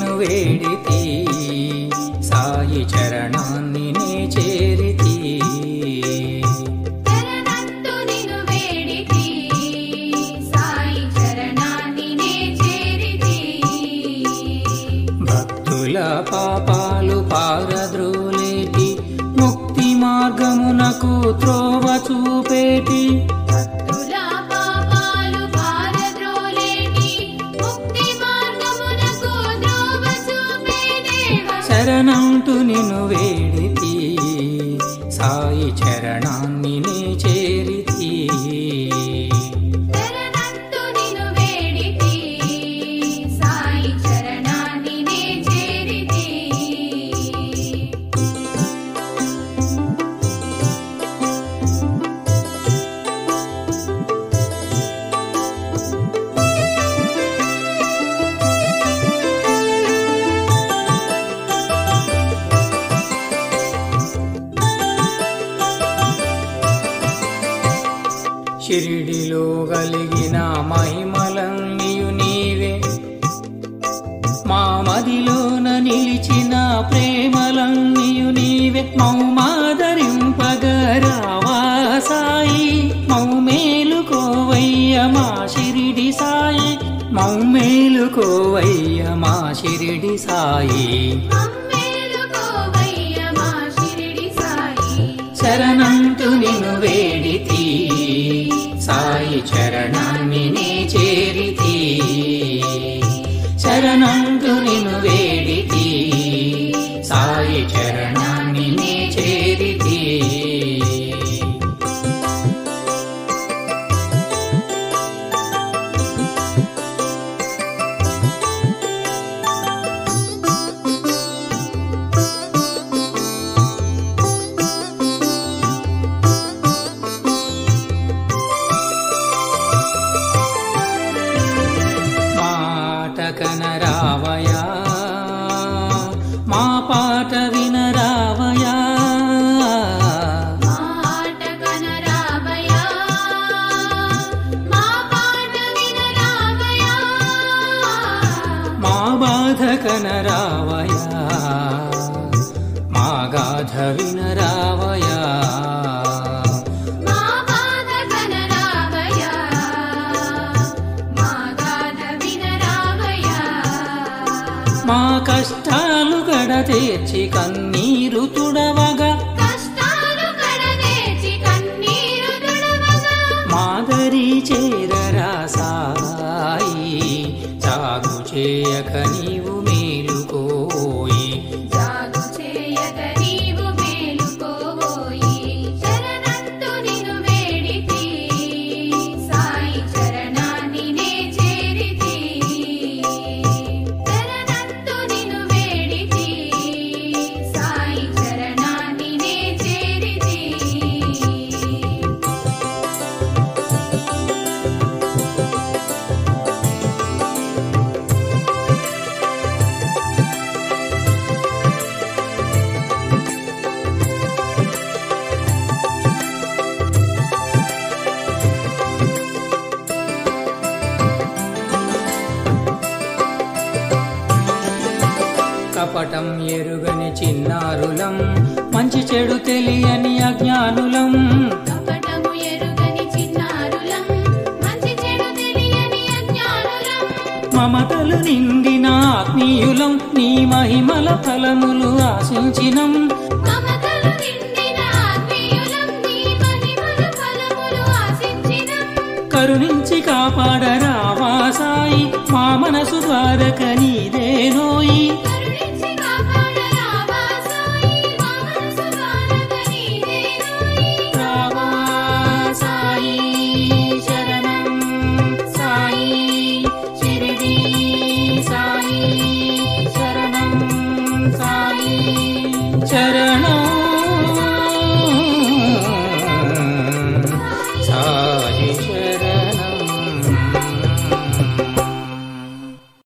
నిన్ను వేడితి సాయి చరణాన్ని నే చేరితి శరణంటూ నిన్ను వేడితి సాయి చరణాన్ని నే చేరితి భక్తుల పాపాలు పారద్రోలేటి ముక్తి మార్గమునకు త్రోవ చూపేటి భక్తుల పాపాలు పారద్రోలేటి ముక్తి మార్గమునకు ద్రోవ చూపే దేవా శరణంటూ నిన్ను వేడితి సాయి చరణాన్ని నే చేరితి శరణంటూ నిన్ను వేడితి సాయి చరణాన్ని నే చేరితి షిరిడిలో కలిగిన మహిమలన్నీయు నీవే మా మదిలోన నిలిచిన ప్రేమలన్నీయు నీవే మౌమాదరింపగరావా సాయి మౌమేలుకోవయ్య మా షిరిడి సాయి మౌమేలుకోవయ్య మా షిరిడి సాయి మమ్మేలుకోవయ్య మా షిరిడి సాయి శరణంటూ నిన్ను వేడితి సాయి చరణాన్ని నే చేరితి శరణంటూ నిన్ను వేడితి సాయి చరణాన్ని నే చేరితి మాట కనరావయా మా పాట వినరావయా మాట కనరావయ్యా మా పాట వినరావయ్యా మా బాధ కనరావయా మా గాథ వినరావయా మా బాధ కనరావయ్యా మా గాథ వినరావయ్యా మా కష్టాలు గడ తీర్చి కన్నీరు తుడవగా కష్టాలు కడదేచి కన్నీరు తుడవగా మాదరి చేరరా సాయి సాగు చేయక నీవు మేలుకోయి జాగు చేయక నీవు మేలుకోబోయి శరణంటూ నిన్ను వేడితి సాయి చరణాన్ని నే చేరితి శరణంటూ నిన్ను వేడితి సాయి చరణాన్ని నే చేరితి కపటం ఎరుగని చిన్నారులం మంచి చెడు తెలియని అజ్ఞానులం కపటము ఎరుగని చిన్నారులం మంచి చెడు తెలియని అజ్ఞానులం మమతలు నిండిన ఆత్మీయులం నీ మహిమల ఫలములు ఆశించినం మమతలు నిండిన ఆత్మీయులం నీ మహిమల ఫలములు ఆశించినం కరుణించి కాపాడరావా సాయి మా మనసు ద్వారక నీదేనోయి కరుణించి కాపాడరావా సాయి మా మనసు ద్వారక నీదేనోయి రావా సాయి శరణం సాయి షిరిడి సాయి శరణం సాయి శరణం